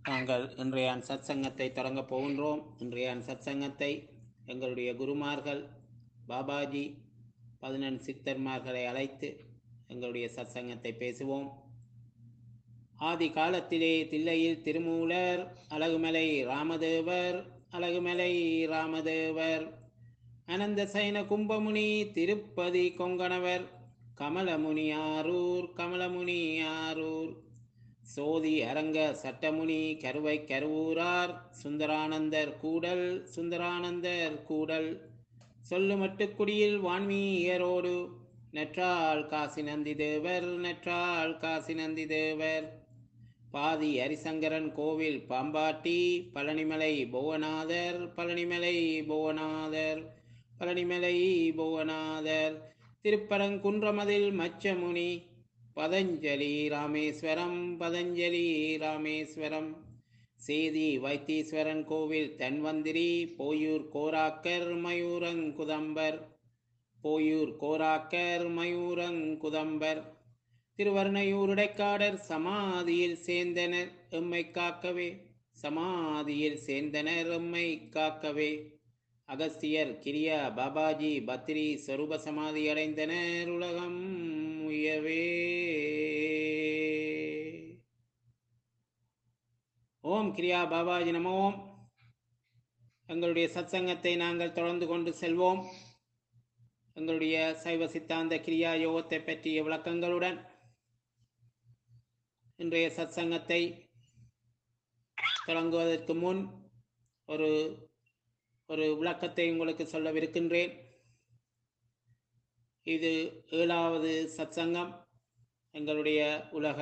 நாங்கள் இன்றைய சத்சங்கத்தை தொடங்கப் போகின்றோம் இன்றைய சத்சங்கத்தை எங்களுடைய குருமார்கள் பாபாஜி பதினெண் சித்தர்மார்களை அழைத்து எங்களுடைய சத்சங்கத்தை பேசுவோம் ஆதி காலத்திலே தில்லையில் திருமூலர் அழகுமலை ராமதேவர் அழகுமலை ராமதேவர் அனந்த சைன கும்பமுனி திருப்பதி கொங்கணவர் கமலமுனி ஆரூர் கமலமுனி ஆரூர் சோதி அரங்க சட்டமுனி கருவை கருவூரார் சுந்தரானந்தர் கூடல் சுந்தரானந்தர் கூடல் சொல்லுமட்டுக்குடியில் வான்மீயரோடு நற்றாள் காசி நந்தி தேவர் நற்றாள் காசி நந்தி தேவர் பாதி ஹரிசங்கரன் கோவில் பாம்பாட்டி பழனிமலை புவனாதர் பழனிமலை புவனாதர் பழனிமலை புவனாதர் திருப்பரங்குன்றமதில் மச்சமுனி பதஞ்சலி ராமேஸ்வரம் பதஞ்சலி ராமேஸ்வரம் சேதி வைத்தீஸ்வரன் கோவில் தன்வந்திரி போயூர் கோராக்கர் மயூரங்குதம்பர் போயூர் கோராக்கர் மயூரங்குதம்பர் திருவர்ணையூர் இடைக்காடர் சமாதியில் சேர்ந்தனர் எம்மை காக்கவே சமாதியில் சேர்ந்தனர் எம்மை காக்கவே அகஸ்தியர் கிரியா பாபாஜி பத்ரி சொரூப சமாதி அடைந்தனர் உலகம் உயவே ஓம் கிரியா பாபாஜி நம ஓம் எங்களுடைய சத்சங்கத்தை நாங்கள் தொடர்ந்து கொண்டு செல்வோம் எங்களுடைய சைவ சித்தாந்த கிரியா யோகத்தை பற்றிய விளக்கங்களுடன் இன்றைய சத்சங்கத்தை தொடங்குவதற்கு முன் ஒரு ஒரு விளக்கத்தை உங்களுக்கு சொல்லவிருக்கின்றேன் இது ஏழாவது சத்சங்கம் எங்களுடைய உலக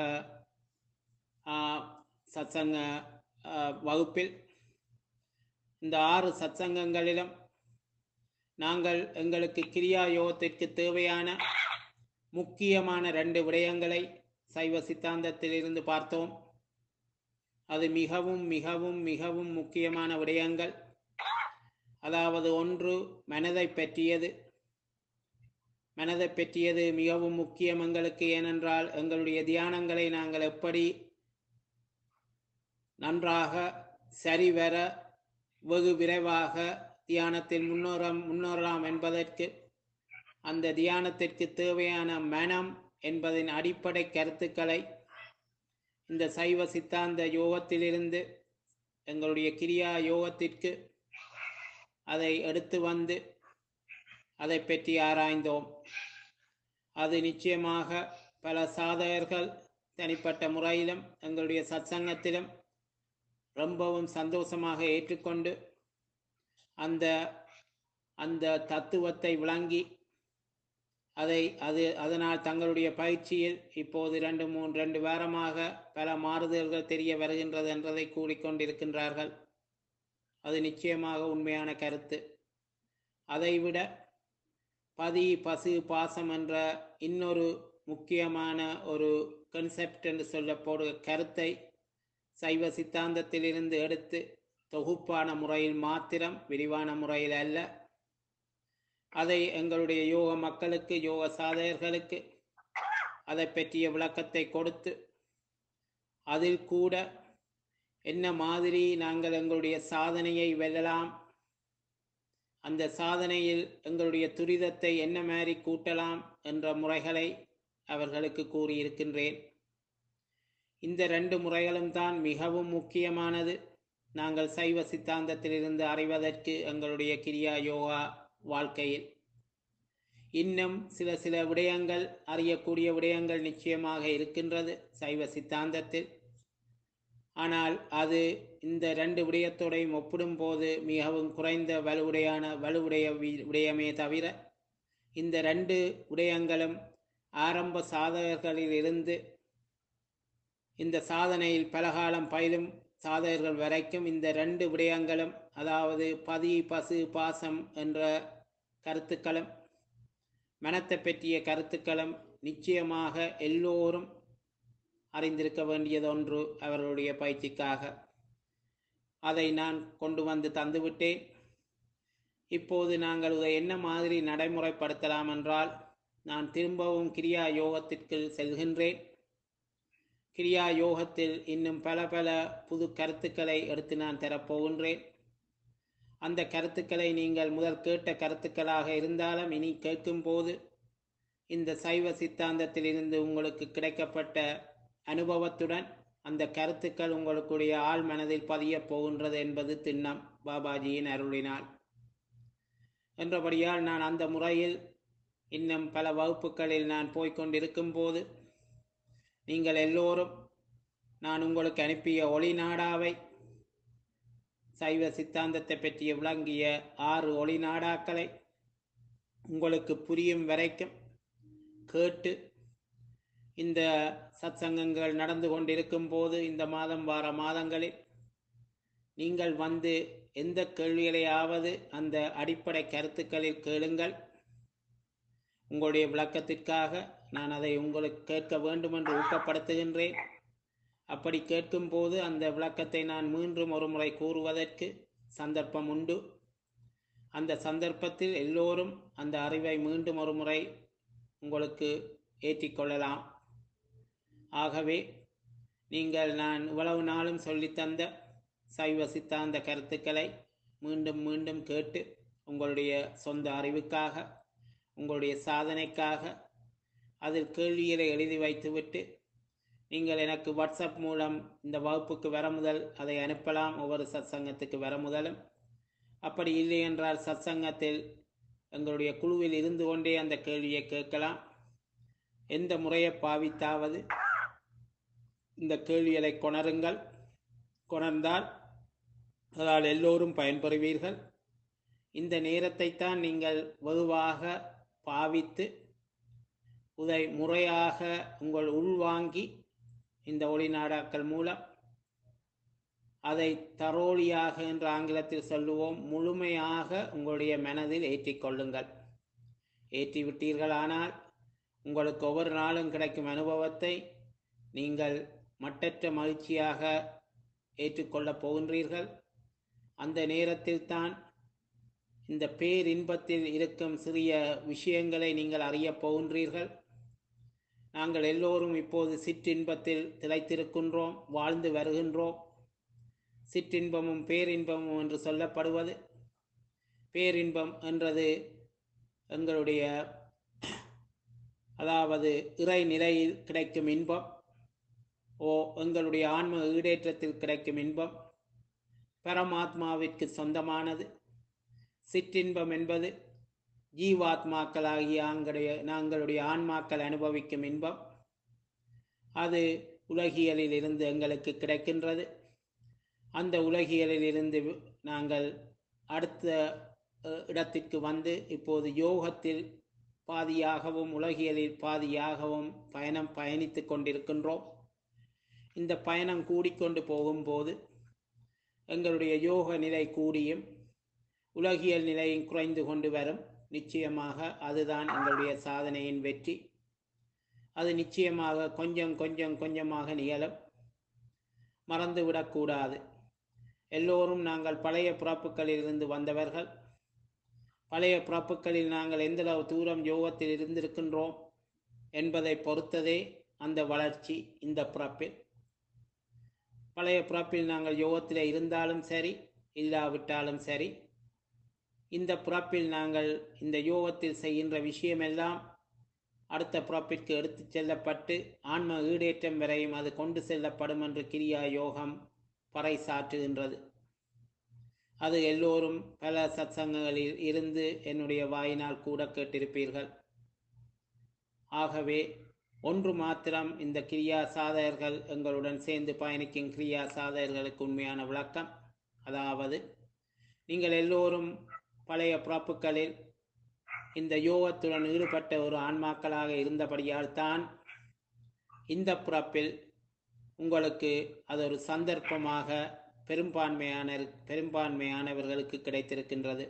சத்சங்க வகுப்பில் இந்த ஆறு சத்சங்கங்களிலும் நாங்கள் எங்களுக்கு கிரியா யோகத்திற்கு தேவையான முக்கியமான ரெண்டு விடயங்களை சைவ சித்தாந்தத்திலிருந்து பார்த்தோம் அது மிகவும் மிகவும் மிகவும் முக்கியமான விடயங்கள் அதாவது ஒன்று மனதை பற்றியது மனதை பற்றியது மிகவும் முக்கியம் எங்களுக்கு ஏனென்றால் எங்களுடைய தியானங்களை நாங்கள் எப்படி நன்றாக சரிவர வெகு விரைவாக தியானத்தில் முன்னோர முன்னோறலாம் என்பதற்கு அந்த தியானத்திற்கு தேவையான மனம் என்பதின் அடிப்படை கருத்துக்களை இந்த சைவ சித்தாந்த யோகத்திலிருந்து எங்களுடைய கிரியா யோகத்திற்கு அதை எடுத்து வந்து அதை பற்றி ஆராய்ந்தோம் அது நிச்சயமாக பல சாதகர்கள் தனிப்பட்ட முறையிலும் எங்களுடைய சத்சங்கத்திலும் ரொம்பவும் சந்தோஷமாக ஏற்றுக்கொண்டு அந்த அந்த தத்துவத்தை விளங்கி அதை அது அதனால் தங்களுடைய பயிற்சியில் இப்போது ரெண்டு மூன்று ரெண்டு வாரமாக பல மாறுதல்கள் தெரிய வருகின்றது என்றதை கூறிக்கொண்டிருக்கின்றார்கள் அது நிச்சயமாக உண்மையான கருத்து அதைவிட பதி பசு பாசம் என்ற இன்னொரு முக்கியமான ஒரு கன்செப்ட் என்று சொல்லப்போடு கருத்தை சைவ சித்தாந்தத்திலிருந்து எடுத்து தொகுப்பான முறையில் மாத்திரம் விரிவான முறையில் அல்ல அதை எங்களுடைய யோக மக்களுக்கு யோக சாதகர்களுக்கு அதை பற்றிய விளக்கத்தை கொடுத்து அதில் கூட என்ன மாதிரி நாங்கள் எங்களுடைய சாதனையை வெல்லலாம் அந்த சாதனையில் எங்களுடைய துரிதத்தை என்ன மாதிரி கூட்டலாம் என்ற முறைகளை அவர்களுக்கு கூறியிருக்கின்றேன் இந்த ரெண்டு முறைகளும் தான் மிகவும் முக்கியமானது நாங்கள் சைவ சித்தாந்தத்திலிருந்து அறிவதற்கு எங்களுடைய கிரியா யோகா வாழ்க்கையில் இன்னும் சில சில விடயங்கள் அறியக்கூடிய விடயங்கள் நிச்சயமாக இருக்கின்றது சைவ சித்தாந்தத்தில் ஆனால் அது இந்த ரெண்டு விடயத்தோடையும் ஒப்பிடும்போது மிகவும் குறைந்த வலுவுடையான வலுவுடைய விடயமே தவிர இந்த ரெண்டு விடயங்களும் ஆரம்ப சாதகர்களில் இருந்து இந்த சாதனையில் பலகாலம் பயிலும் சாதகர்கள் வரைக்கும் இந்த ரெண்டு விடயங்களும் அதாவது பதி பசு பாசம் என்ற கருத்துக்களும் மனத்தை பற்றிய கருத்துக்களும் நிச்சயமாக எல்லோரும் அறிந்திருக்க வேண்டியது ஒன்று அவர்களுடைய பயிற்சிக்காக அதை நான் கொண்டு வந்து தந்துவிட்டேன் இப்போது நாங்கள் இதை என்ன மாதிரி நடைமுறைப்படுத்தலாம் என்றால் நான் திரும்பவும் கிரியா யோகத்திற்கு செல்கின்றேன் கிரியா யோகத்தில் இன்னும் பல பல புது கருத்துக்களை எடுத்து நான் தரப்போகின்றேன் அந்த கருத்துக்களை நீங்கள் முதல் கேட்ட கருத்துக்களாக இருந்தாலும் இனி கேட்கும்போது இந்த சைவ சித்தாந்தத்திலிருந்து உங்களுக்கு கிடைக்கப்பட்ட அனுபவத்துடன் அந்த கருத்துக்கள் உங்களுடைய ஆள் மனதில் பதியப் போகின்றது என்பது திண்ணம் பாபாஜியின் அருளினால் என்றபடியால் நான் அந்த முறையில் இன்னும் பல வகுப்புகளில் நான் போய்கொண்டிருக்கும் போது நீங்கள் எல்லோரும் நான் உங்களுக்கு அனுப்பிய ஒளி நாடாவை சைவ சித்தாந்தத்தை பற்றி விளங்கிய ஆறு ஒளி நாடாக்களை உங்களுக்கு புரியும் வரைக்கும் கேட்டு இந்த சத்சங்கங்கள் நடந்து கொண்டிருக்கும் போது இந்த மாதம் வார மாதங்களில் நீங்கள் வந்து எந்த கேள்விகளையாவது அந்த அடிப்படை கருத்துக்களில் கேளுங்கள் உங்களுடைய விளக்கத்திற்காக நான் அதை உங்களுக்கு கேட்க வேண்டும் என்று ஊக்கப்படுத்துகின்றேன் அப்படி கேட்கும்போது அந்த விளக்கத்தை நான் மீண்டும் ஒரு முறை கூறுவதற்கு சந்தர்ப்பம் உண்டு அந்த சந்தர்ப்பத்தில் எல்லோரும் அந்த அறிவை மீண்டும் ஒரு முறை உங்களுக்கு ஏற்றிக்கொள்ளலாம் ஆகவே நீங்கள் நான் இவ்வளவு நாளும் சொல்லித்தந்த சைவ சித்தாந்த கருத்துக்களை மீண்டும் மீண்டும் கேட்டு உங்களுடைய சொந்த அறிவுக்காக உங்களுடைய சாதனைக்காக அதில் கேள்விகளை எழுதி வைத்துவிட்டு நீங்கள் எனக்கு வாட்ஸ்அப் மூலம் இந்த வகுப்புக்கு வர முதல் அதை அனுப்பலாம் ஒவ்வொரு சத்சங்கத்துக்கு வர முதலும் அப்படி இல்லை என்றால் சத்சங்கத்தில் எங்களுடைய குழுவில் இருந்து கொண்டே அந்த கேள்வியை கேட்கலாம் எந்த முறையை பாவித்தாவது இந்த கேள்விகளை கொணருங்கள் கொணர்ந்தால் அதால் எல்லோரும் பயன்பெறுவீர்கள் இந்த நேரத்தை தான் நீங்கள் வெகுவாக பாவித்து உதை முறையாக உங்கள் உள்வாங்கி இந்த ஒளிநாடாக்கள் மூலம் அதை தரோழியாக என்று ஆங்கிலத்தில் சொல்லுவோம் முழுமையாக உங்களுடைய மனதில் ஏற்றிக்கொள்ளுங்கள் ஏற்றிவிட்டீர்களானால் உங்களுக்கு ஒவ்வொரு நாளும் கிடைக்கும் அனுபவத்தை நீங்கள் மட்டற்ற மகிழ்ச்சியாக ஏற்றுக்கொள்ளப் போகின்றீர்கள் அந்த நேரத்தில் தான் இந்த பேரின்பத்தில் இருக்கும் சிறிய விஷயங்களை நீங்கள் அறியப் போகின்றீர்கள் நாங்கள் எல்லோரும் இப்போது சிற்றின்பத்தில் திளைத்திருக்கின்றோம் வாழ்ந்து வருகின்றோம் சிற்றின்பமும் பேரின்பமும் என்று சொல்லப்படுவது பேரின்பம் என்றது எங்களுடைய அதாவது இறை நிலையில் கிடைக்கும் இன்பம் ஓ எங்களுடைய ஆன்ம ஈடேற்றத்தில் கிடைக்கும் இன்பம் பரமாத்மாவிற்கு சொந்தமானது சிற்றின்பம் என்பது ஜீவாத்மாக்களாகிய ஆங்களுடைய நாங்களுடைய ஆன்மாக்கள் அனுபவிக்கும் இன்பம் அது உலகியலில் இருந்து எங்களுக்கு கிடைக்கின்றது அந்த உலகியலில் இருந்து நாங்கள் அடுத்த இடத்திற்கு வந்து இப்போது யோகத்தில் பாதியாகவும் உலகியலில் பாதியாகவும் பயணம் பயணித்து கொண்டிருக்கின்றோம் இந்த பயணம் கூடிக்கொண்டு போகும்போது எங்களுடைய யோக நிலை கூடியும் உலகியல் நிலையும் குறைந்து கொண்டு வரும் நிச்சயமாக அதுதான் எங்களுடைய சாதனையின் வெற்றி அது நிச்சயமாக கொஞ்சம் கொஞ்சம் கொஞ்சமாக நிகழும் மறந்துவிடக்கூடாது எல்லோரும் நாங்கள் பழைய பிறப்புகளில் இருந்து வந்தவர்கள் பழைய பிறப்புகளில் நாங்கள் எந்தளவு தூரம் யோகத்தில் இருந்திருக்கின்றோம் என்பதை பொறுத்ததே அந்த வளர்ச்சி இந்த பிறப்பில் பழைய பிறப்பில் நாங்கள் யோகத்தில் இருந்தாலும் சரி இல்லாவிட்டாலும் சரி இந்த பிறப்பில் நாங்கள் இந்த யோகத்தில் செய்கின்ற விஷயமெல்லாம் அடுத்த பிறப்பிற்கு எடுத்துச் செல்லப்பட்டு ஆன்ம ஈடேற்றம் வரையும் அது கொண்டு செல்லப்படும் என்று கிரியா யோகம் பறைசாற்றுகின்றது அது எல்லோரும் பல சத்சங்கங்களில் இருந்து என்னுடைய வாயினால் கூட கேட்டிருப்பீர்கள் ஆகவே ஒன்று மாத்திரம் இந்த கிரியா சாதகர்கள் எங்களுடன் சேர்ந்து பயணிக்கும் கிரியா சாதகர்களுக்கு உண்மையான விளக்கம் அதாவது நீங்கள் எல்லோரும் பழைய பிறப்புகளில் இந்த யோகத்துடன் ஈடுபட்ட ஒரு ஆன்மாக்களாக இருந்தபடியால் தான் இந்த பிறப்பில் உங்களுக்கு அது ஒரு சந்தர்ப்பமாக பெரும்பான்மையான பெரும்பான்மையானவர்களுக்கு கிடைத்திருக்கின்றது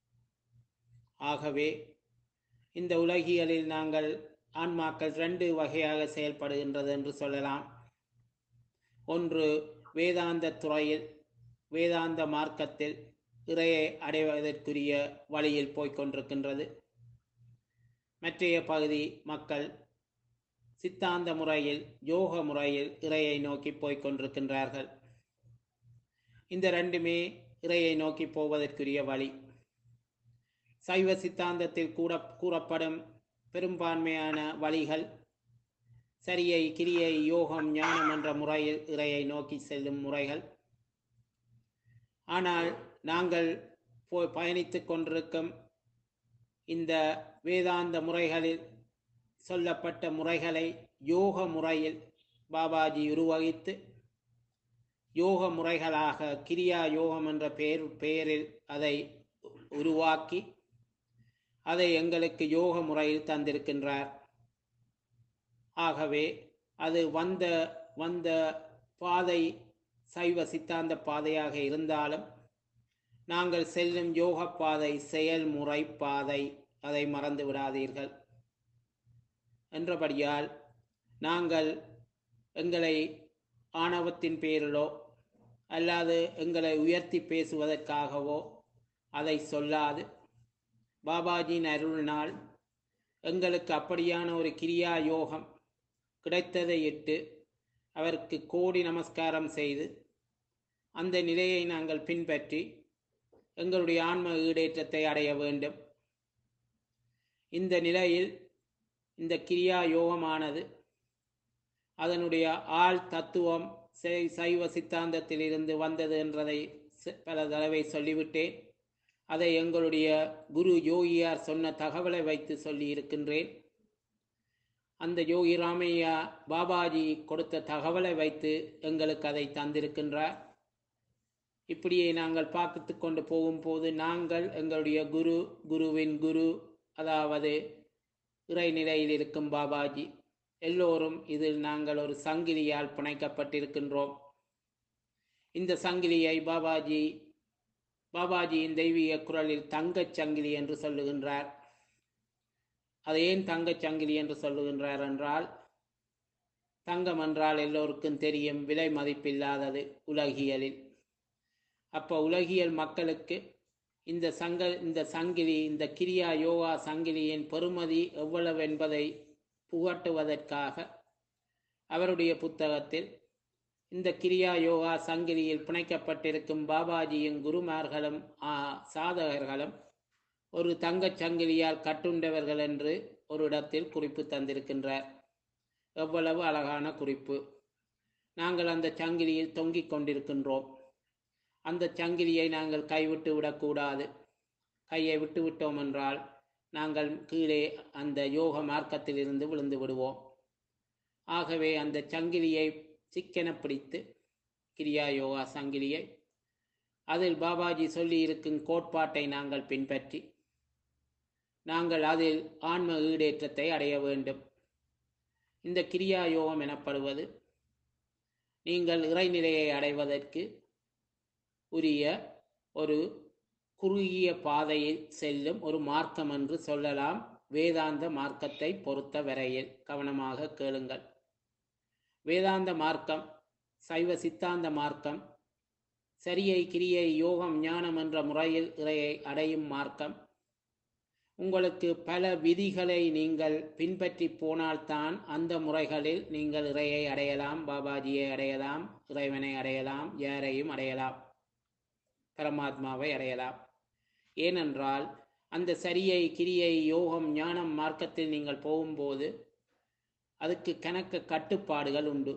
ஆகவே இந்த உலகியலில் நாங்கள் ஆன்மாக்கள் ரெண்டு வகையாக செயல்படுகின்றது என்று சொல்லலாம் ஒன்று வேதாந்த துறையில் வேதாந்த மார்க்கத்தில் இறையை அடைவதற்குரிய வழியில் போய்கொண்டிருக்கின்றது மற்றைய பகுதி மக்கள் சித்தாந்த முறையில் யோக முறையில் இறையை நோக்கி போய்க் கொண்டிருக்கின்றார்கள் இந்த ரெண்டுமே இறையை நோக்கி போவதற்குரிய வழி சைவ சித்தாந்தத்தில் கூட கூறப்படும் பெரும்பான்மையான வழிகள் சரியை கிரியை யோகம் ஞானம் என்ற முறையில் இறையை நோக்கி செல்லும் முறைகள் ஆனால் நாங்கள் போய் பயணித்துக் கொண்டிருக்கும் இந்த வேதாந்த முறைகளில் சொல்லப்பட்ட முறைகளை யோக முறையில் பாபாஜி உருவகித்து யோக முறைகளாக கிரியா யோகம் என்ற பெயர் பெயரில் அதை உருவாக்கி அதை எங்களுக்கு யோக முறையில் தந்திருக்கின்றார் ஆகவே அது வந்த வந்த பாதை சைவ சித்தாந்த பாதையாக இருந்தாலும் நாங்கள் செல்லும் யோக பாதை செயல்முறை பாதை அதை மறந்து விடாதீர்கள் என்றபடியால் நாங்கள் எங்களை ஆணவத்தின் பேரிலோ அல்லாது எங்களை உயர்த்தி பேசுவதற்காகவோ அதை சொல்லாது பாபாஜியின் அருளினால் எங்களுக்கு அப்படியான ஒரு கிரியா யோகம் கிடைத்ததை இட்டு அவருக்கு கோடி நமஸ்காரம் செய்து அந்த நிலையை நாங்கள் பின்பற்றி எங்களுடைய ஆன்ம ஈடேற்றத்தை அடைய வேண்டும் இந்த நிலையில் இந்த கிரியா யோகமானது அதனுடைய ஆள் தத்துவம் செ- சைவ சித்தாந்தத்திலிருந்து வந்தது என்றதை செ- பல தடவை சொல்லிவிட்டேன் அதை எங்களுடைய குரு யோகியார் சொன்ன தகவலை வைத்து சொல்லி இருக்கின்றேன் அந்த யோகி ராமையா பாபாஜி கொடுத்த தகவலை வைத்து எங்களுக்கு அதை தந்திருக்கின்றார் இப்படியே நாங்கள் பார்த்து கொண்டு போகும்போது நாங்கள் எங்களுடைய குரு குருவின் குரு அதாவது இறைநிலையில் இருக்கும் பாபாஜி எல்லோரும் இதில் நாங்கள் ஒரு சங்கிலியால் பிணைக்கப்பட்டிருக்கின்றோம் இந்த சங்கிலியை பாபாஜி பாபாஜியின் தெய்வீக குரலில் தங்கச் சங்கிலி என்று சொல்லுகின்றார் அது ஏன் தங்கச் சங்கிலி என்று சொல்லுகின்றார் என்றால் தங்கம் என்றால் எல்லோருக்கும் தெரியும் விலை மதிப்பில்லாதது உலகியலில் அப்போ உலகியல் மக்களுக்கு இந்த சங்க இந்த சங்கிலி இந்த கிரியா யோகா சங்கிலியின் பெறுமதி எவ்வளவு என்பதை புகட்டுவதற்காக அவருடைய புத்தகத்தில் இந்த கிரியா யோகா சங்கிலியில் பிணைக்கப்பட்டிருக்கும் பாபாஜியின் குருமார்களும் ஆ, சாதகர்களும் ஒரு தங்கச் சங்கிலியால் கட்டுண்டவர்கள் என்று ஒரு இடத்தில் குறிப்பு தந்திருக்கின்றார் எவ்வளவு அழகான குறிப்பு நாங்கள் அந்த சங்கிலியில் தொங்கிக் கொண்டிருக்கின்றோம் அந்த சங்கிலியை நாங்கள் கைவிட்டு விடக்கூடாது கையை விட்டு விட்டோம் என்றால் நாங்கள் கீழே அந்த யோக மார்க்கத்திலிருந்து விழுந்து விடுவோம் ஆகவே அந்த சங்கிலியை சிக்கென பிடித்து கிரியா யோகா சங்கிலியை அதில் பாபாஜி சொல்லி இருக்கும் கோட்பாட்டை நாங்கள் பின்பற்றி நாங்கள் அதில் ஆன்ம ஈடேற்றத்தை அடைய வேண்டும் இந்த கிரியா யோகம் எனப்படுவது நீங்கள் இறைநிலையை அடைவதற்கு உரிய ஒரு குறுகிய பாதையில் செல்லும் ஒரு மார்க்கம் என்று சொல்லலாம் வேதாந்த மார்க்கத்தை பொறுத்த வரையில் கவனமாக கேளுங்கள் வேதாந்த மார்க்கம் சைவ சித்தாந்த மார்க்கம் சரியை கிரியை யோகம் ஞானம் என்ற முறையில் இறையை அடையும் மார்க்கம் உங்களுக்கு பல விதிகளை நீங்கள் பின்பற்றி போனால்தான் அந்த முறைகளில் நீங்கள் இறையை அடையலாம் பாபாஜியை அடையலாம் இறைவனை அடையலாம் யாரையும் அடையலாம் பரமாத்மாவை அடையலாம் ஏனென்றால் அந்த சரியை கிரியை யோகம் ஞானம் மார்க்கத்தில் நீங்கள் போகும்போது அதுக்கு கணக்க கட்டுப்பாடுகள் உண்டு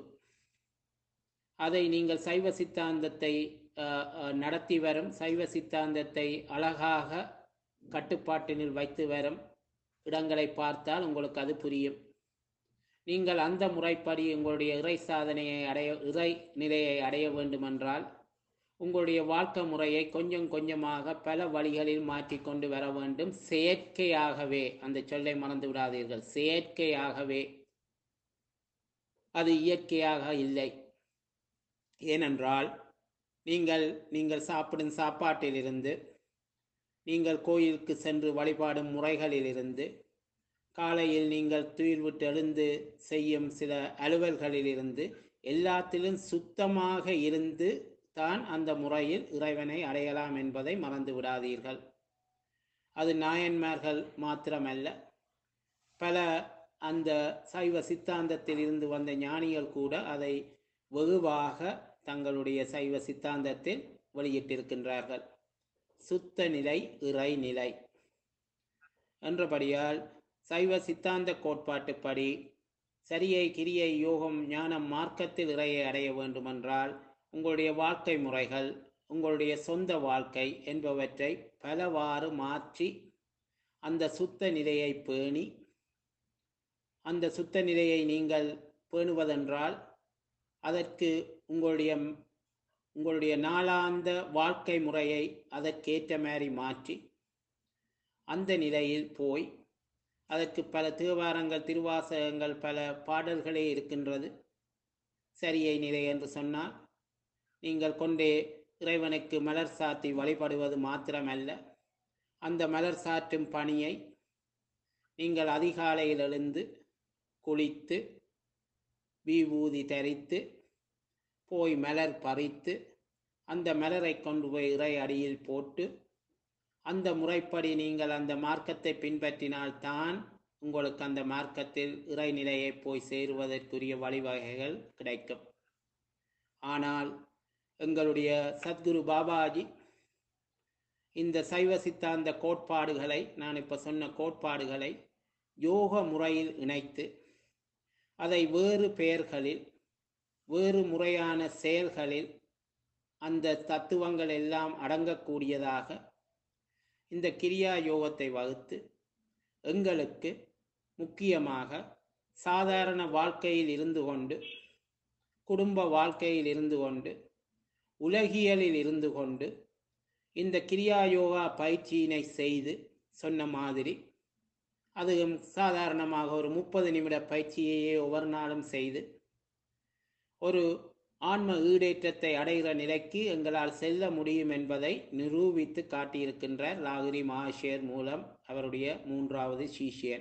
அதை நீங்கள் சைவ சித்தாந்தத்தை அஹ், அஹ், நடத்தி வரும் சைவ சித்தாந்தத்தை அழகாக கட்டுப்பாட்டினில் வைத்து வரும் இடங்களை பார்த்தால் உங்களுக்கு அது புரியும் நீங்கள் அந்த முறைப்படி உங்களுடைய இறை சாதனையை அடைய இறை நிலையை அடைய வேண்டுமென்றால் உங்களுடைய வாழ்க்கை முறையை கொஞ்சம் கொஞ்சமாக பல வழிகளில் மாற்றிக்கொண்டு வர வேண்டும் செயற்கையாகவே அந்த சொல்லை மறந்து விடாதீர்கள் செயற்கையாகவே அது இயற்கையாக இல்லை ஏனென்றால் நீங்கள் நீங்கள் சாப்பிடும் சாப்பாட்டிலிருந்து நீங்கள் கோயிலுக்கு சென்று வழிபாடும் முறைகளிலிருந்து காலையில் நீங்கள் துயில் விட்டு எழுந்து செய்யும் சில அலுவல்களிலிருந்து எல்லாத்திலும் சுத்தமாக இருந்து தான் அந்த முறையில் இறைவனை அடையலாம் என்பதை மறந்து விடாதீர்கள் அது நாயன்மார்கள் மாத்திரமல்ல பல அந்த சைவ சித்தாந்தத்தில் இருந்து வந்த ஞானிகள் கூட அதை வெகுவாக தங்களுடைய சைவ சித்தாந்தத்தில் வெளியிட்டிருக்கின்றார்கள் சுத்த நிலை இறை நிலை என்றபடியால் சைவ சித்தாந்த கோட்பாட்டுப்படி சரியை கிரியை யோகம் ஞானம் மார்க்கத்தில் இறையை அடைய வேண்டுமென்றால் உங்களுடைய வாழ்க்கை முறைகள் உங்களுடைய சொந்த வாழ்க்கை என்பவற்றை பலவாறு மாற்றி அந்த சுத்த நிலையை பேணி அந்த சுத்த நிலையை நீங்கள் பேணுவதென்றால் அதற்கு உங்களுடைய உங்களுடைய நாளாந்த வாழ்க்கை முறையை அதற்கேற்ற மாதிரி மாற்றி அந்த நிலையில் போய் அதற்கு பல தேவாரங்கள் திருவாசகங்கள் பல பாடல்களே இருக்கின்றது சரியை நிலை என்று சொன்னால் நீங்கள் கொண்டே இறைவனுக்கு மலர் சாத்தி வழிபடுவது மாத்திரமல்ல அந்த மலர் சாற்றும் பணியை நீங்கள் அதிகாலையில் எழுந்து குளித்து விபூதி தரித்து போய் மலர் பறித்து அந்த மலரை கொண்டு போய் இறை அடியில் போட்டு அந்த முறைப்படி நீங்கள் அந்த மார்க்கத்தை பின்பற்றினால்தான் உங்களுக்கு அந்த மார்க்கத்தில் இறைநிலையை போய் சேருவதற்குரிய வழிவகைகள் கிடைக்கும் ஆனால் எங்களுடைய சத்குரு பாபாஜி இந்த சைவ சித்தாந்த கோட்பாடுகளை நான் இப்போ சொன்ன கோட்பாடுகளை யோக முறையில் இணைத்து அதை வேறு பெயர்களில் வேறு முறையான செயல்களில் அந்த தத்துவங்கள் எல்லாம் அடங்கக்கூடியதாக இந்த கிரியா யோகத்தை வகுத்து எங்களுக்கு முக்கியமாக சாதாரண வாழ்க்கையில் இருந்து கொண்டு குடும்ப வாழ்க்கையில் இருந்து கொண்டு உலகியலில் இருந்து கொண்டு இந்த கிரியா யோகா பயிற்சியினை செய்து சொன்ன மாதிரி அதுவும் சாதாரணமாக ஒரு முப்பது நிமிட பயிற்சியையே ஒவ்வொரு நாளும் செய்து ஒரு ஆன்ம ஈடேற்றத்தை அடைகிற நிலைக்கு எங்களால் செல்ல முடியும் என்பதை நிரூபித்து காட்டியிருக்கின்றார் லாகிரி மகாஷேர் மூலம் அவருடைய மூன்றாவது சீஷியன்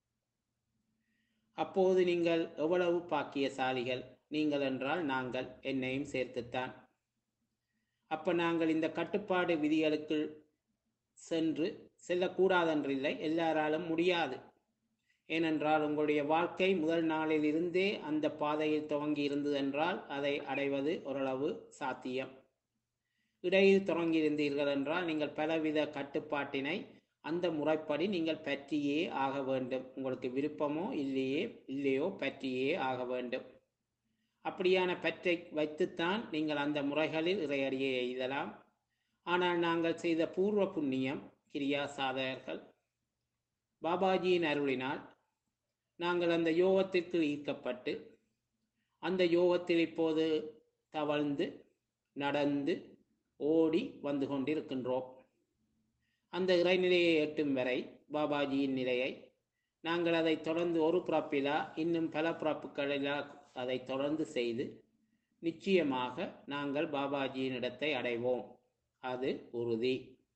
அப்போது நீங்கள் எவ்வளவு பாக்கியசாலிகள் நீங்கள் என்றால் நாங்கள் என்னையும் சேர்த்துத்தான் அப்ப நாங்கள் இந்த கட்டுப்பாடு விதிகளுக்கு சென்று செல்லக்கூடாதென்றில்லை எல்லாராலும் முடியாது ஏனென்றால் உங்களுடைய வாழ்க்கை முதல் நாளில் இருந்தே அந்த பாதையில் துவங்கி இருந்தது என்றால் அதை அடைவது ஓரளவு சாத்தியம் இடையில் தொடங்கி இருந்தீர்கள் என்றால் நீங்கள் பலவித கட்டுப்பாட்டினை அந்த முறைப்படி நீங்கள் பற்றியே ஆக வேண்டும் உங்களுக்கு விருப்பமோ இல்லையே இல்லையோ பற்றியே ஆக வேண்டும் அப்படியான பற்றை வைத்துத்தான் நீங்கள் அந்த முறைகளில் இறையடியை எய்தலாம் ஆனால் நாங்கள் செய்த பூர்வ புண்ணியம் கிரியா சாதகர்கள் பாபாஜியின் அருளினால் நாங்கள் அந்த யோகத்திற்கு ஈர்க்கப்பட்டு அந்த யோகத்தில் இப்போது தவழ்ந்து நடந்து ஓடி வந்து கொண்டிருக்கின்றோம் அந்த இறைநிலையை எட்டும் வரை பாபாஜியின் நிலையை நாங்கள் அதை தொடர்ந்து ஒரு பிறப்பிலா இன்னும் பல பிறப்புகளிலா அதை தொடர்ந்து செய்து நிச்சயமாக நாங்கள் பாபாஜியின் இடத்தை அடைவோம் அது உறுதி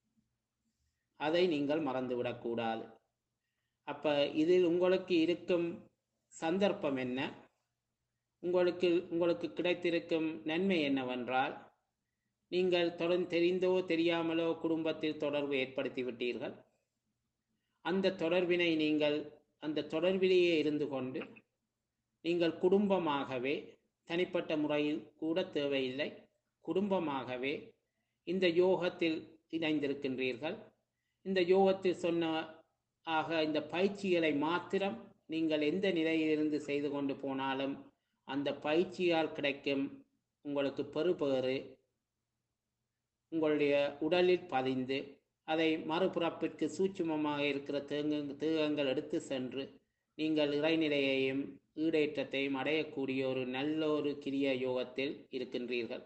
அதை நீங்கள் மறந்துவிடக்கூடாது அப்ப இதில் உங்களுக்கு இருக்கும் சந்தர்ப்பம் என்ன உங்களுக்கு உங்களுக்கு கிடைத்திருக்கும் நன்மை என்னவென்றால் நீங்கள் தொடர்ந்து தெரிந்தோ தெரியாமலோ குடும்பத்தில் தொடர்பு ஏற்படுத்தி விட்டீர்கள் அந்த தொடர்பினை நீங்கள் அந்த தொடர்பிலேயே இருந்து கொண்டு நீங்கள் குடும்பமாகவே தனிப்பட்ட முறையில் கூட தேவையில்லை குடும்பமாகவே இந்த யோகத்தில் இணைந்திருக்கின்றீர்கள் இந்த யோகத்தில் சொன்ன ஆக இந்த பயிற்சிகளை மாத்திரம் நீங்கள் எந்த நிலையிலிருந்து செய்து கொண்டு போனாலும் அந்த பயிற்சியால் கிடைக்கும் உங்களுக்கு பெறுபேறு உங்களுடைய உடலில் பதிந்து அதை மறுபிறப்பிற்கு சூட்சுமமாக இருக்கிற தேங்க தேகங்கள் எடுத்து சென்று நீங்கள் இறைநிலையையும் ஈடேற்றத்தையும் அடையக்கூடிய ஒரு நல்ல ஒரு கிரிய யோகத்தில் இருக்கின்றீர்கள்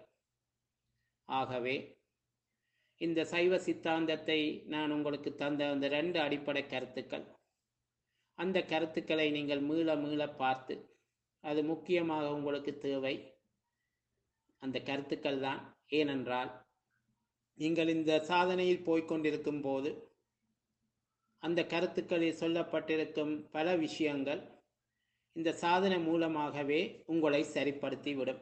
ஆகவே இந்த சைவ சித்தாந்தத்தை நான் உங்களுக்கு தந்த அந்த ரெண்டு அடிப்படை கருத்துக்கள் அந்த கருத்துக்களை நீங்கள் மீள மீள பார்த்து அது முக்கியமாக உங்களுக்கு தேவை அந்த கருத்துக்கள் தான் ஏனென்றால் நீங்கள் இந்த சாதனையில் போய்கொண்டிருக்கும் போது அந்த கருத்துக்களில் சொல்லப்பட்டிருக்கும் பல விஷயங்கள் இந்த சாதனை மூலமாகவே உங்களை சரிப்படுத்திவிடும்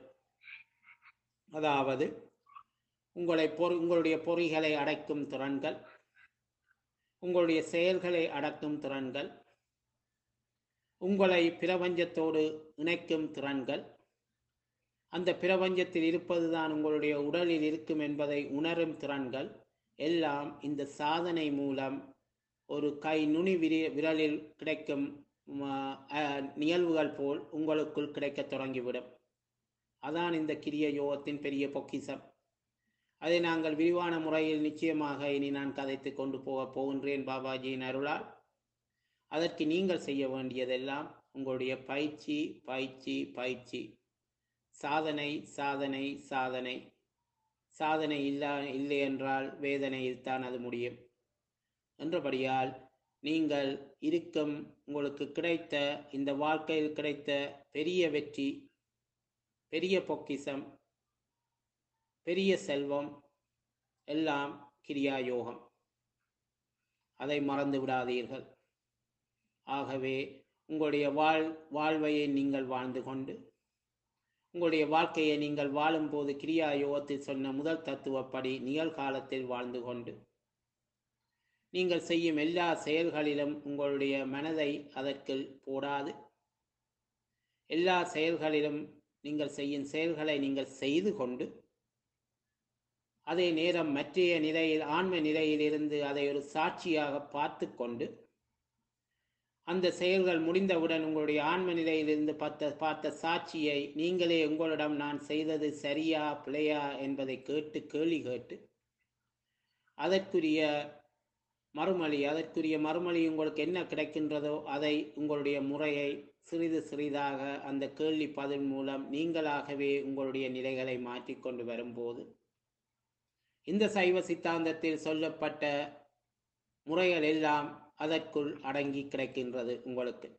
அதாவது உங்களை பொறி உங்களுடைய பொறிகளை அடக்கும் திறன்கள் உங்களுடைய செயல்களை அடக்கும் திறன்கள் உங்களை பிரபஞ்சத்தோடு இணைக்கும் திறன்கள் அந்த பிரபஞ்சத்தில் இருப்பதுதான் உங்களுடைய உடலில் இருக்கும் என்பதை உணரும் திறன்கள் எல்லாம் இந்த சாதனை மூலம் ஒரு கை நுனி விரி விரலில் கிடைக்கும் ம, அஹ், நிகழ்வுகள் போல் உங்களுக்குள் கிடைக்கத் தொடங்கிவிடும் அதான் இந்த கிரிய யோகத்தின் பெரிய பொக்கிஷம் அதை நாங்கள் விரிவான முறையில் நிச்சயமாக இனி நான் கதைத்து கொண்டு போக போகின்றேன் பாபாஜியின் அருளால் அதற்கு நீங்கள் செய்ய வேண்டியதெல்லாம் உங்களுடைய பயிற்சி பயிற்சி பயிற்சி சாதனை சாதனை சாதனை சாதனை இல்லா இல்லை என்றால் வேதனையில் தான் அது முடியும் என்றபடியால் நீங்கள் இருக்கும் உங்களுக்கு கிடைத்த இந்த வாழ்க்கையில் கிடைத்த பெரிய வெற்றி பெரிய பொக்கிஷம் பெரிய செல்வம் எல்லாம் கிரியா யோகம் அதை மறந்து விடாதீர்கள் ஆகவே உங்களுடைய வாழ் வாழ்வையை நீங்கள் வாழ்ந்து கொண்டு உங்களுடைய வாழ்க்கையை நீங்கள் வாழும்போது கிரியா யோகத்தில் சொன்ன முதல் தத்துவப்படி நிகழ்காலத்தில் வாழ்ந்து கொண்டு நீங்கள் செய்யும் எல்லா செயல்களிலும் உங்களுடைய மனதை அதற்குள் போடாது எல்லா செயல்களிலும் நீங்கள் செய்யும் செயல்களை நீங்கள் செய்து கொண்டு அதே நேரம் மற்றைய நிலையில் ஆன்ம நிலையிலிருந்து அதை ஒரு சாட்சியாக பார்த்து கொண்டு அந்த செயல்கள் முடிந்தவுடன் உங்களுடைய ஆன்ம நிலையிலிருந்து பார்த்த பார்த்த சாட்சியை நீங்களே உங்களிடம் நான் செய்தது சரியா பிழையா என்பதை கேட்டு கேள்வி கேட்டு அதற்குரிய மறுமொழி அதற்குரிய மறுமொழி உங்களுக்கு என்ன கிடைக்கின்றதோ அதை உங்களுடைய முறையை சிறிது சிறிதாக அந்த கேள்வி பதில் மூலம் நீங்களாகவே உங்களுடைய நிலைகளை மாற்றிக்கொண்டு வரும்போது இந்த சைவ சித்தாந்தத்தில் சொல்லப்பட்ட முறைகள் எல்லாம் அதற்குள் அடங்கி கிடைக்கின்றது உங்களுக்கு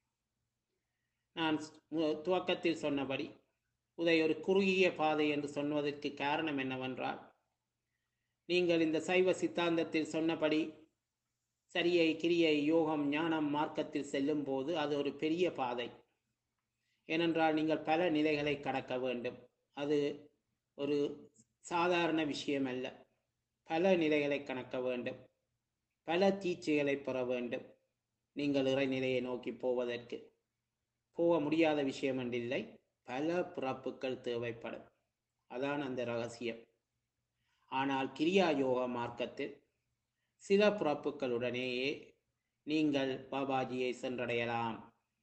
நான் மு- துவக்கத்தில் சொன்னபடி இதை ஒரு குறுகிய பாதை என்று சொன்னதற்கு காரணம் என்னவென்றால் நீங்கள் இந்த சைவ சித்தாந்தத்தில் சொன்னபடி சரியை கிரியை யோகம் ஞானம் மார்க்கத்தில் செல்லும் போது அது ஒரு பெரிய பாதை ஏனென்றால் நீங்கள் பல நிலைகளை கடக்க வேண்டும் அது ஒரு சாதாரண விஷயம் அல்ல பல நிலைகளை கணக்க வேண்டும் பல தீட்சைகளை பெற வேண்டும் நீங்கள் இறைநிலையை நோக்கி போவதற்கு போக முடியாத விஷயம் என்றில்லை பல பிறப்புகள் தேவைப்படும் அதான் அந்த ரகசியம் ஆனால் கிரியா யோக மார்க்கத்தில் சில பிறப்புகளுடனேயே நீங்கள் பாபாஜியை சென்றடையலாம்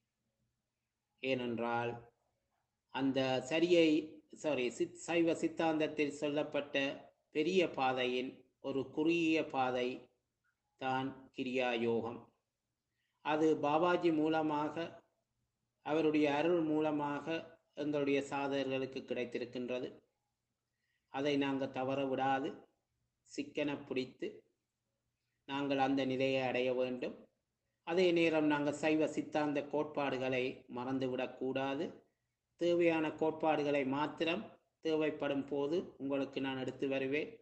ஏனென்றால் அந்த சரியை சாரி சித் சைவ சித்தாந்தத்தில் சொல்லப்பட்ட பெரிய பாதையின் ஒரு குறுகிய பாதை தான் கிரியா யோகம் அது பாபாஜி மூலமாக அவருடைய அருள் மூலமாக எங்களுடைய சாதகர்களுக்கு கிடைத்திருக்கின்றது அதை நாங்கள் தவற விடாது சிக்கன பிடித்து நாங்கள் அந்த நிலையை அடைய வேண்டும் அதே நேரம் நாங்கள் சைவ சித்தாந்த கோட்பாடுகளை மறந்துவிடக்கூடாது தேவையான கோட்பாடுகளை மாத்திரம் தேவைப்படும் போது உங்களுக்கு நான் எடுத்து வருவேன்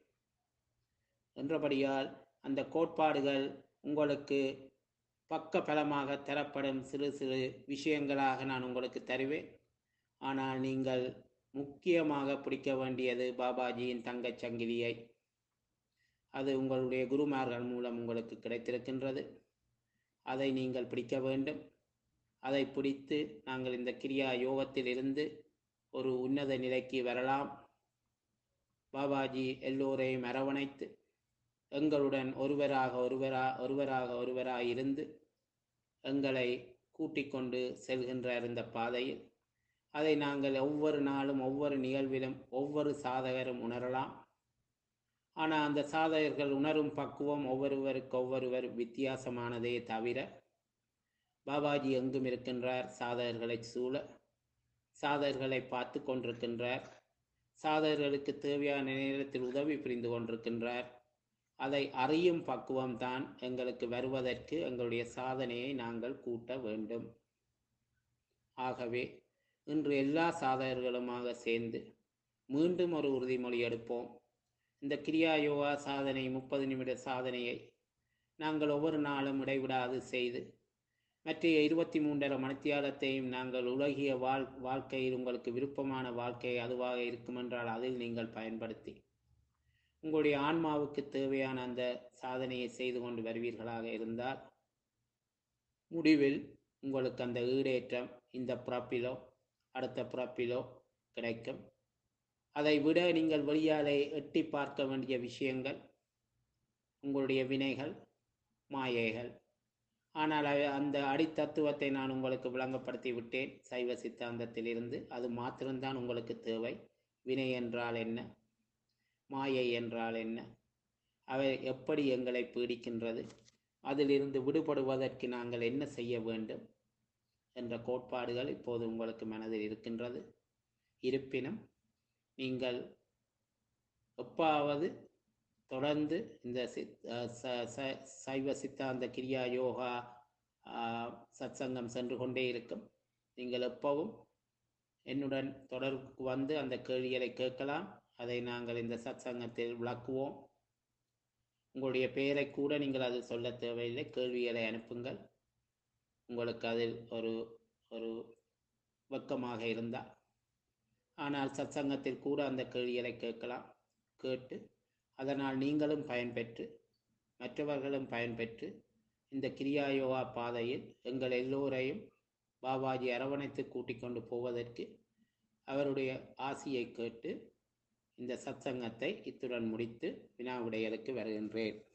என்றபடியால் அந்த கோட்பாடுகள் உங்களுக்கு பக்க பலமாக தரப்படும் சிறு சிறு விஷயங்களாக நான் உங்களுக்கு தருவேன் ஆனால் நீங்கள் முக்கியமாக பிடிக்க வேண்டியது பாபாஜியின் தங்கச் சங்கிலியை அது உங்களுடைய குருமார்கள் மூலம் உங்களுக்கு கிடைத்திருக்கின்றது அதை நீங்கள் பிடிக்க வேண்டும் அதை பிடித்து நாங்கள் இந்த கிரியா யோகத்தில் இருந்து ஒரு உன்னத நிலைக்கு வரலாம் பாபாஜி எல்லோரையும் அரவணைத்து எங்களுடன் ஒருவராக ஒருவரா ஒருவராக ஒருவராக இருந்து எங்களை கூட்டிக் கொண்டு செல்கின்றார் இந்த பாதையில் அதை நாங்கள் ஒவ்வொரு நாளும் ஒவ்வொரு நிகழ்விலும் ஒவ்வொரு சாதகரும் உணரலாம் ஆனால் அந்த சாதகர்கள் உணரும் பக்குவம் ஒவ்வொருவருக்கு ஒவ்வொருவர் வித்தியாசமானதே தவிர பாபாஜி எங்கும் இருக்கின்றார் சாதகர்களை சூழ சாதகர்களை பார்த்து கொண்டிருக்கின்றார் சாதகர்களுக்கு தேவையான நேரத்தில் உதவி புரிந்து கொண்டிருக்கின்றார் அதை அறியும் பக்குவம்தான் எங்களுக்கு வருவதற்கு எங்களுடைய சாதனையை நாங்கள் கூட்ட வேண்டும் ஆகவே இன்று எல்லா சாதகர்களுமாக சேர்ந்து மீண்டும் ஒரு உறுதிமொழி எடுப்போம் இந்த கிரியா யோகா சாதனை முப்பது நிமிட சாதனையை நாங்கள் ஒவ்வொரு நாளும் இடைவிடாது செய்து மற்ற இருபத்தி மூன்றரை மணித்தியாலத்தையும் நாங்கள் உலகிய வாழ் வாழ்க்கையில் உங்களுக்கு விருப்பமான வாழ்க்கை அதுவாக இருக்குமென்றால் அதில் நீங்கள் பயன்படுத்தி உங்களுடைய ஆன்மாவுக்கு தேவையான அந்த சாதனையை செய்து கொண்டு வருவீர்களாக இருந்தால் முடிவில் உங்களுக்கு அந்த ஈடேற்றம் இந்த பிறப்பிலோ அடுத்த பிறப்பிலோ கிடைக்கும் அதை விட நீங்கள் வெளியாலே எட்டி பார்க்க வேண்டிய விஷயங்கள் உங்களுடைய வினைகள் மாயைகள் ஆனால் அ- அந்த அடித்தத்துவத்தை நான் உங்களுக்கு விளங்கப்படுத்தி விட்டேன் சைவ சித்தாந்தத்திலிருந்து அது மாத்திரம்தான் உங்களுக்கு தேவை வினை என்றால் என்ன மாயை என்றால் என்ன அவை எப்படி எங்களை பீடிக்கின்றது அதிலிருந்து விடுபடுவதற்கு நாங்கள் என்ன செய்ய வேண்டும் என்ற கோட்பாடுகள் இப்போது உங்களுக்கு மனதில் இருக்கின்றது இருப்பினும் நீங்கள் எப்பாவது தொடர்ந்து இந்த சித் அஹ் ச- ச- சைவ சித்தாந்த கிரியா யோகா ஆஹ், சத்சங்கம் சென்று கொண்டே இருக்கும் நீங்கள் எப்பவும் என்னுடன் தொடர்புக்கு வந்து அந்த கேள்விகளை கேட்கலாம் அதை நாங்கள் இந்த சத்சங்கத்தில் விளக்குவோம் உங்களுடைய பெயரை கூட நீங்கள் அது சொல்ல தேவையில்லை கேள்விகளை அனுப்புங்கள் உங்களுக்கு அதில் ஒரு ஒரு வெக்கமாக இருந்தால் ஆனால் சத்சங்கத்தில் கூட அந்த கேள்விகளை கேட்கலாம் கேட்டு அதனால் நீங்களும் பயன்பெற்று மற்றவர்களும் பயன்பெற்று இந்த கிரியா யோகா பாதையில் எங்கள் எல்லோரையும் பாபாஜி அரவணைத்து கூட்டிக் கொண்டு போவதற்கு அவருடைய ஆசியை கேட்டு இந்த சத்சங்கத்தை இத்துடன் முடித்து வினா விடைகளுக்கு வருகின்றேன்